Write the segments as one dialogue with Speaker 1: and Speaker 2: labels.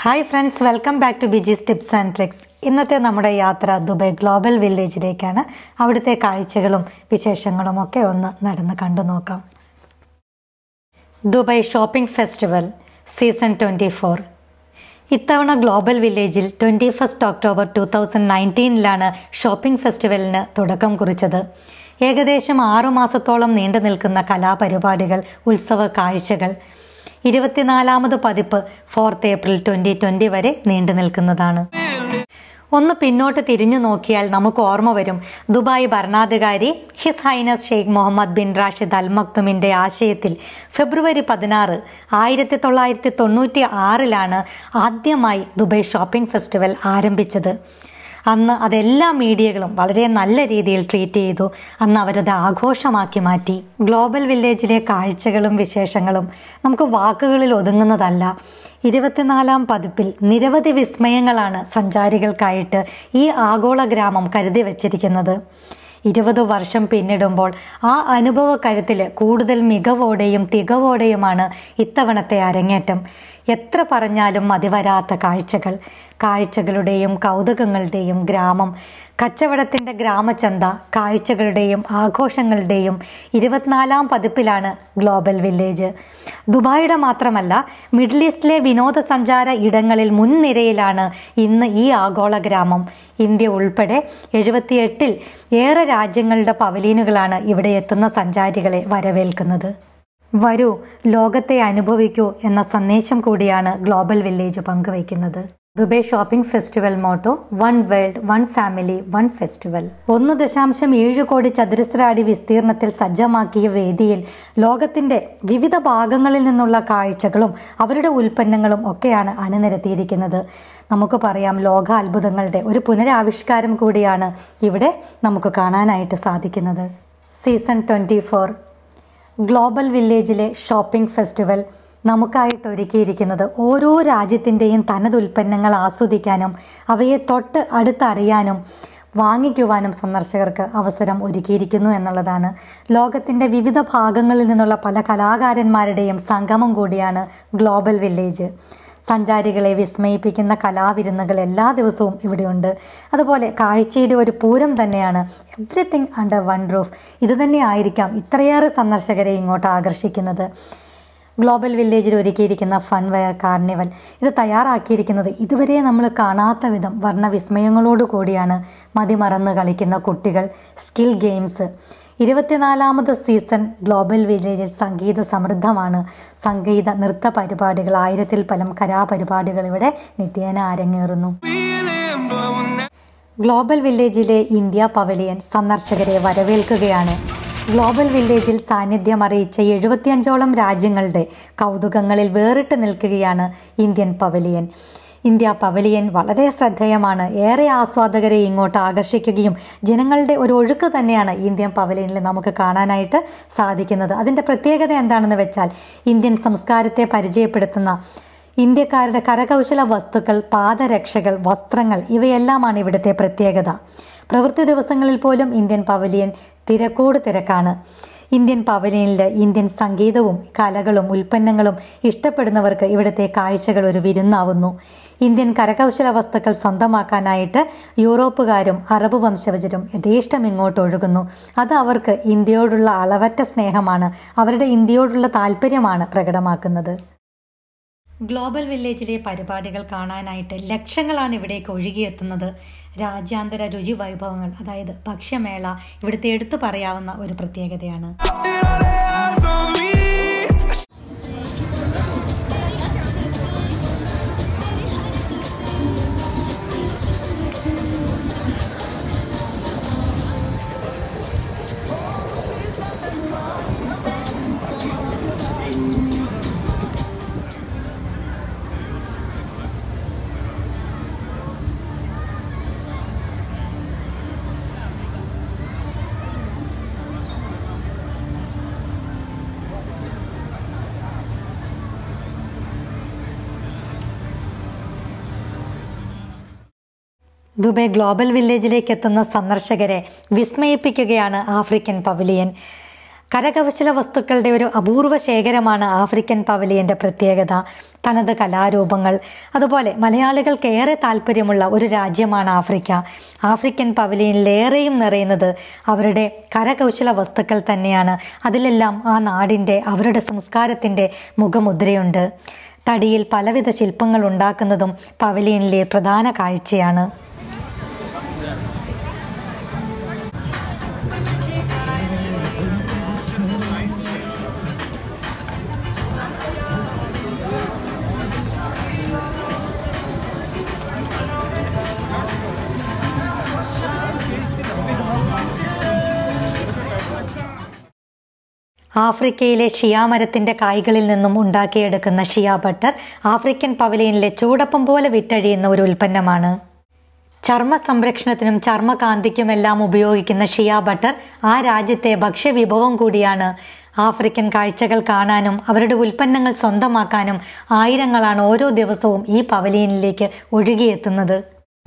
Speaker 1: hi friends welcome back to Biji's tips and tricks ഇന്നത്തെ നമ്മുടെ യാത്ര ദുബായ് ഗ്ലോബൽ വില്ലേജിലേക്കാണ് അവിടുത്തെ കാഴ്ചകളും വിശേഷങ്ങളും ഒക്കെ ഒന്ന് നടന്ന് കണ്ടു നോക്കാം Dubai shopping festival season twenty four ഇത്തവണ ഗ്ലോബൽ വില്ലേജിൽ twenty first October two thousand നയൻറ്റീനിലാണ് ഷോപ്പിംഗ് ഫെസ്റ്റിവലിന് തുടക്കം കുറിച്ചത് ഏകദേശം ആറുമാസത്തോളം നീണ്ടു നിൽക്കുന്ന കലാപരിപാടികൾ ഉത്സവ കാഴ്ചകൾ ഇരുപത്തിനാലാമത് പതിപ്പ് ഫോർത്ത് ഏപ്രിൽ ട്വൻ്റി ട്വൻ്റി വരെ നീണ്ടു നിൽക്കുന്നതാണ് ഒന്ന് പിന്നോട്ട് തിരിഞ്ഞു നോക്കിയാൽ നമുക്ക് ഓർമ്മ വരും ദുബായ് ഭരണാധികാരി his highness Sheikh Mohammed bin Rashid Al മക്തുമിൻ്റെ ആശയത്തിൽ ഫെബ്രുവരി പതിനാറ് ആയിരത്തി തൊള്ളായിരത്തി തൊണ്ണൂറ്റി ആറിലാണ് ആദ്യമായി ദുബായ് ഷോപ്പിംഗ് ഫെസ്റ്റിവൽ ആരംഭിച്ചത് അന്ന് അതെല്ലാ മീഡിയകളും വളരെ നല്ല രീതിയിൽ ട്രീറ്റ് ചെയ്തു അന്ന് അവരത് ആഘോഷമാക്കി മാറ്റി ഗ്ലോബൽ വില്ലേജിലെ കാഴ്ചകളും വിശേഷങ്ങളും നമുക്ക് വാക്കുകളിൽ ഒതുങ്ങുന്നതല്ല ഇരുപത്തിനാലാം പതിപ്പിൽ നിരവധി വിസ്മയങ്ങളാണ് സഞ്ചാരികൾക്കായിട്ട് ഈ ആഗോള ഗ്രാമം കരുതി വച്ചിരിക്കുന്നത് ഇരുപത് വർഷം പിന്നിടുമ്പോൾ ആ അനുഭവ കരുത്തിൽ കൂടുതൽ മികവോടെയും തികവോടെയുമാണ് ഇത്തവണത്തെ അരങ്ങേറ്റം എത്ര പറഞ്ഞാലും മതിവരാത്ത കാഴ്ചകൾ കാഴ്ചകളുടെയും കൗതുകങ്ങളുടെയും ഗ്രാമം കച്ചവടത്തിൻ്റെ ഗ്രാമചന്ത കാഴ്ചകളുടെയും ആഘോഷങ്ങളുടെയും ഇരുപത്തിനാലാം പതിപ്പിലാണ് ഗ്ലോബൽ വില്ലേജ് ദുബായിയുടെ മാത്രമല്ല മിഡിൽ ഈസ്റ്റിലെ വിനോദസഞ്ചാര ഇടങ്ങളിൽ മുൻനിരയിലാണ് ഇന്ന് ഈ ആഗോള ഗ്രാമം ഇന്ത്യ ഉൾപ്പെടെ എഴുപത്തിയെട്ടിൽ ഏറെ രാജ്യങ്ങളുടെ പവലീനുകളാണ് ഇവിടെ എത്തുന്ന സഞ്ചാരികളെ വരവേൽക്കുന്നത് വരൂ ലോകത്തെ അനുഭവിക്കൂ എന്ന സന്ദേശം കൂടിയാണ് ഗ്ലോബൽ വില്ലേജ് പങ്കുവയ്ക്കുന്നത് Dubai shopping festival motto one world one family one festival ഒന്ന് ദശാംശം ഏഴ് കോടി ചതുരശ്ര അടി വിസ്തീർണത്തിൽ സജ്ജമാക്കിയ വേദിയിൽ ലോകത്തിന്റെ വിവിധ ഭാഗങ്ങളിൽ നിന്നുള്ള കാഴ്ചകളും അവരുടെ ഉൽപ്പന്നങ്ങളും ഒക്കെയാണ് അണിനിരത്തിയിരിക്കുന്നത് നമുക്ക് പറയാം ലോക അത്ഭുതങ്ങളുടെ ഒരു പുനരാവിഷ്കാരം കൂടിയാണ് ഇവിടെ നമുക്ക് കാണാനായിട്ട് സാധിക്കുന്നത് സീസൺ ട്വൻറ്റി ഫോർ ഗ്ലോബൽ വില്ലേജിലെ ഷോപ്പിംഗ് ഫെസ്റ്റിവൽ നമുക്കായിട്ട് ഒരുക്കിയിരിക്കുന്നത് ഓരോ രാജ്യത്തിൻ്റെയും തനത് ഉൽപ്പന്നങ്ങൾ ആസ്വദിക്കാനും അവയെ തൊട്ട് അടുത്തറിയാനും വാങ്ങിക്കുവാനും സന്ദർശകർക്ക് അവസരം ഒരുക്കിയിരിക്കുന്നു എന്നുള്ളതാണ് ലോകത്തിൻ്റെ വിവിധ ഭാഗങ്ങളിൽ നിന്നുള്ള പല കലാകാരന്മാരുടെയും സംഗമം കൂടിയാണ് ഗ്ലോബൽ വില്ലേജ് സഞ്ചാരികളെ വിസ്മയിപ്പിക്കുന്ന കലാവിരുന്നുകൾ എല്ലാ ദിവസവും ഇവിടെയുണ്ട് അതുപോലെ കാഴ്ചയുടെ ഒരു പൂരം തന്നെയാണ് എവ്രിതിങ് അണ്ടർ വൺ റൂഫ് ഇത് തന്നെ ആയിരിക്കാം ഇത്രയേറെ സന്ദർശകരെ ഇങ്ങോട്ട് ആകർഷിക്കുന്നത് ഗ്ലോബൽ വില്ലേജിൽ ഒരുക്കിയിരിക്കുന്ന ഫൺവെയർ കാർണിവൽ ഇത് തയ്യാറാക്കിയിരിക്കുന്നത് ഇതുവരെ നമ്മൾ കാണാത്ത വിധം വർണ്ണവിസ്മയങ്ങളോട് കൂടിയാണ് മതിമറന്ന് കളിക്കുന്ന കുട്ടികൾ സ്കിൽ ഗെയിംസ് ഇരുപത്തിനാലാമത് സീസൺ ഗ്ലോബൽ വില്ലേജിൽ സംഗീത സമൃദ്ധമാണ് സംഗീത നൃത്ത പരിപാടികൾ ആയിരത്തിൽ പലം കലാപരിപാടികൾ ഇവിടെ നിത്യേന അരങ്ങേറുന്നു ഗ്ലോബൽ വില്ലേജിലെ ഇന്ത്യ പവലിയൻ സന്ദർശകരെ വരവേൽക്കുകയാണ് ഗ്ലോബൽ വില്ലേജിൽ സാന്നിധ്യം അറിയിച്ച എഴുപത്തിയഞ്ചോളം രാജ്യങ്ങളുടെ കൗതുകങ്ങളിൽ വേറിട്ട് നിൽക്കുകയാണ് ഇന്ത്യൻ പവലിയൻ ഇന്ത്യ പവലിയൻ വളരെ ശ്രദ്ധേയമാണ് ഏറെ ആസ്വാദകരെ ഇങ്ങോട്ട് ആകർഷിക്കുകയും ജനങ്ങളുടെ ഒരു ഒഴുക്ക് തന്നെയാണ് ഇന്ത്യൻ പവലിയനിൽ നമുക്ക് കാണാനായിട്ട് സാധിക്കുന്നത് അതിൻ്റെ പ്രത്യേകത എന്താണെന്ന് വെച്ചാൽ ഇന്ത്യൻ സംസ്കാരത്തെ പരിചയപ്പെടുത്തുന്ന ഇന്ത്യക്കാരുടെ കരകൗശല വസ്തുക്കൾ പാദരക്ഷകൾ വസ്ത്രങ്ങൾ ഇവയെല്ലാമാണ് ഇവിടുത്തെ പ്രത്യേകത പ്രവൃത്തി ദിവസങ്ങളിൽ പോലും ഇന്ത്യൻ പവലിയൻ തിരക്കോട് തിരക്കാണ് ഇന്ത്യൻ പവലിയനിൽ ഇന്ത്യൻ സംഗീതവും കലകളും ഉൽപ്പന്നങ്ങളും ഇഷ്ടപ്പെടുന്നവർക്ക് ഇവിടുത്തെ കാഴ്ചകൾ ഒരു വിരുന്നാവുന്നു ഇന്ത്യൻ കരകൗശല വസ്തുക്കൾ സ്വന്തമാക്കാനായിട്ട് യൂറോപ്പുകാരും അറബ് വംശജരും യഥേഷ്ടം ഇങ്ങോട്ട് ഒഴുകുന്നു അത് അവർക്ക് ഇന്ത്യയോടുള്ള അളവറ്റ സ്നേഹമാണ് അവരുടെ ഇന്ത്യയോടുള്ള താല്പര്യമാണ് പ്രകടമാക്കുന്നത് ഗ്ലോബൽ വില്ലേജിലെ പരിപാടികൾ കാണാനായിട്ട് ലക്ഷങ്ങളാണ് ഇവിടേക്ക് ഒഴുകിയെത്തുന്നത് രാജ്യാന്തര രുചി വൈഭവങ്ങൾ അതായത് ഭക്ഷ്യമേള ഇവിടുത്തെ എടുത്തു പറയാവുന്ന ഒരു പ്രത്യേകതയാണ് ദുബായ് ഗ്ലോബൽ വില്ലേജിലേക്ക് എത്തുന്ന സന്ദർശകരെ വിസ്മയിപ്പിക്കുകയാണ് ആഫ്രിക്കൻ പവലിയൻ കരകൗശല വസ്തുക്കളുടെ ഒരു അപൂർവ ശേഖരമാണ് ആഫ്രിക്കൻ പവലിയന്റെ പ്രത്യേകത തനത് കലാരൂപങ്ങൾ അതുപോലെ മലയാളികൾക്ക് ഏറെ താല്പര്യമുള്ള ഒരു രാജ്യമാണ് ആഫ്രിക്ക ആഫ്രിക്കൻ പവലിയനിലേറെയും നിറയുന്നത് അവരുടെ കരകൗശല വസ്തുക്കൾ തന്നെയാണ് അതിലെല്ലാം ആ നാടിൻ്റെ അവരുടെ സംസ്കാരത്തിൻ്റെ മുഖമുദ്രയുണ്ട് തടിയിൽ പലവിധ ശില്പങ്ങൾ ഉണ്ടാക്കുന്നതും പവലിയനിലെ പ്രധാന കാഴ്ചയാണ് ആഫ്രിക്കയിലെ ഷിയ മരത്തിന്റെ കായ്കളിൽ നിന്നും ഉണ്ടാക്കിയെടുക്കുന്ന ഷിയ ബട്ടർ ആഫ്രിക്കൻ പവലിയനിലെ ചൂടപ്പം പോലെ വിറ്റഴിയുന്ന ഒരു ഉൽപ്പന്നമാണ് ചർമ്മ സംരക്ഷണത്തിനും ചർമ്മകാന്തിക്കുമെല്ലാം ഉപയോഗിക്കുന്ന ഷിയ ബട്ടർ ആ രാജ്യത്തെ ഭക്ഷ്യവിഭവം കൂടിയാണ് ആഫ്രിക്കൻ കാഴ്ചകൾ കാണാനും അവരുടെ ഉൽപ്പന്നങ്ങൾ സ്വന്തമാക്കാനും ആയിരങ്ങളാണ് ഓരോ ദിവസവും ഈ പവലിയനിലേക്ക് ഒഴുകിയെത്തുന്നത്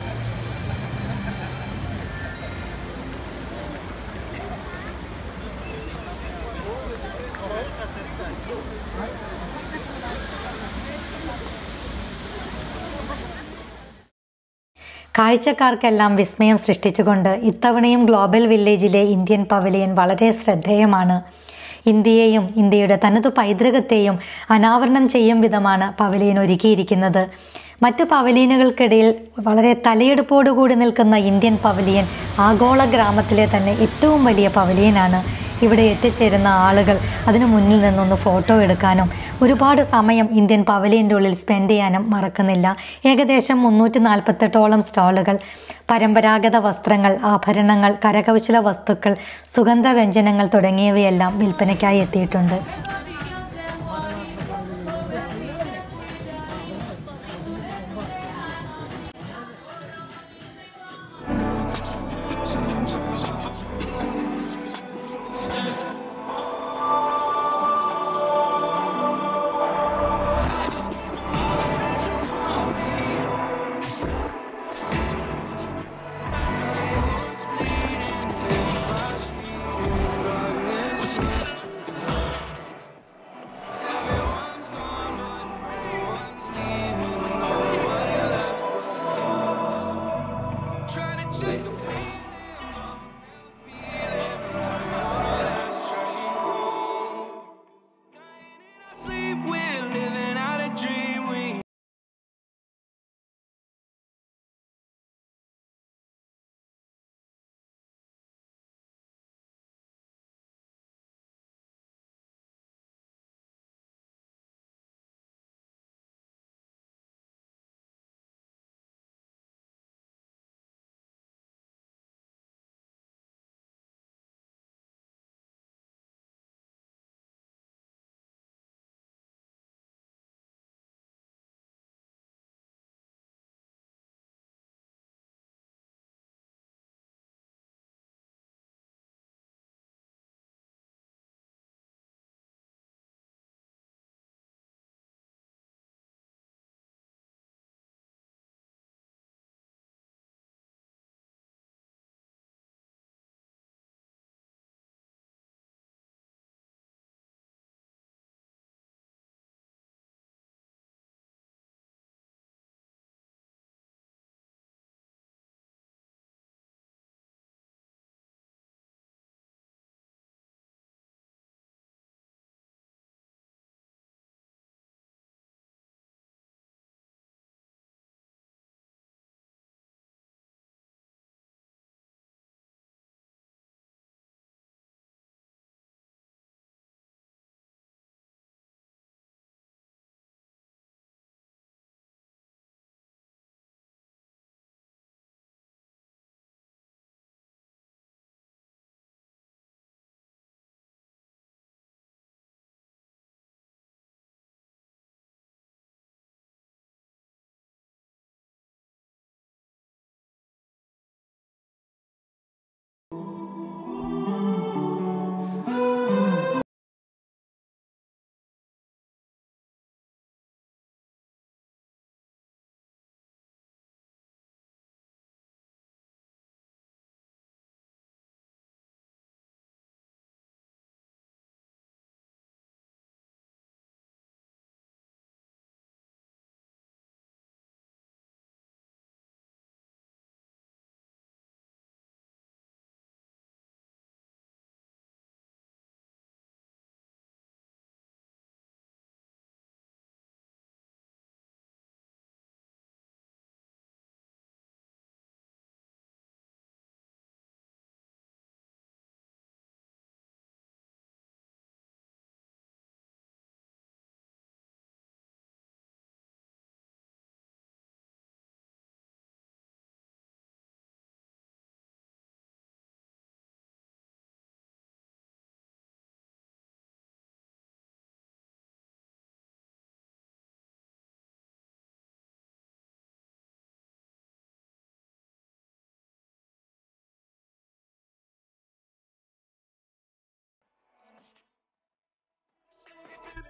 Speaker 1: കാഴ്ചക്കാർക്കെല്ലാം വിസ്മയം സൃഷ്ടിച്ചുകൊണ്ട് ഇത്തവണയും ഗ്ലോബൽ വില്ലേജിലെ ഇന്ത്യൻ പവലിയൻ വളരെ ശ്രദ്ധേയമാണ് ഇന്ത്യയെയും ഇന്ത്യയുടെ തനതു പൈതൃകത്തെയും അനാവരണം ചെയ്യും വിധമാണ് പവലിയൻ ഒരുക്കിയിരിക്കുന്നത് മറ്റു പവലിയനുകൾക്കിടയിൽ വളരെ തലയെടുപ്പോടുകൂടി നിൽക്കുന്ന ഇന്ത്യൻ പവലിയൻ ആഗോള ഗ്രാമത്തിലെ തന്നെ ഏറ്റവും വലിയ പവലിയനാണ് ഇവിടെ എത്തിച്ചേരുന്ന ആളുകൾ അതിനു മുന്നിൽ നിന്നൊന്ന് ഫോട്ടോ എടുക്കാനും ഒരുപാട് സമയം ഇന്ത്യൻ പവലിയൻ്റെ ഉള്ളിൽ സ്പെൻഡ് ചെയ്യാനും മറക്കുന്നില്ല ഏകദേശം മുന്നൂറ്റി നാൽപ്പത്തെട്ടോളം സ്റ്റാളുകൾ പരമ്പരാഗത വസ്ത്രങ്ങൾ ആഭരണങ്ങൾ കരകൗശല വസ്തുക്കൾ സുഗന്ധവ്യഞ്ജനങ്ങൾ തുടങ്ങിയവയെല്ലാം വിൽപ്പനയ്ക്കായി എത്തിയിട്ടുണ്ട്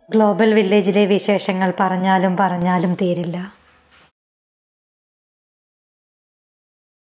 Speaker 1: ഗ്ലോബൽ വില്ലേജിലെ വിശേഷങ്ങൾ പറഞ്ഞാലും പറഞ്ഞാലും തീരില്ല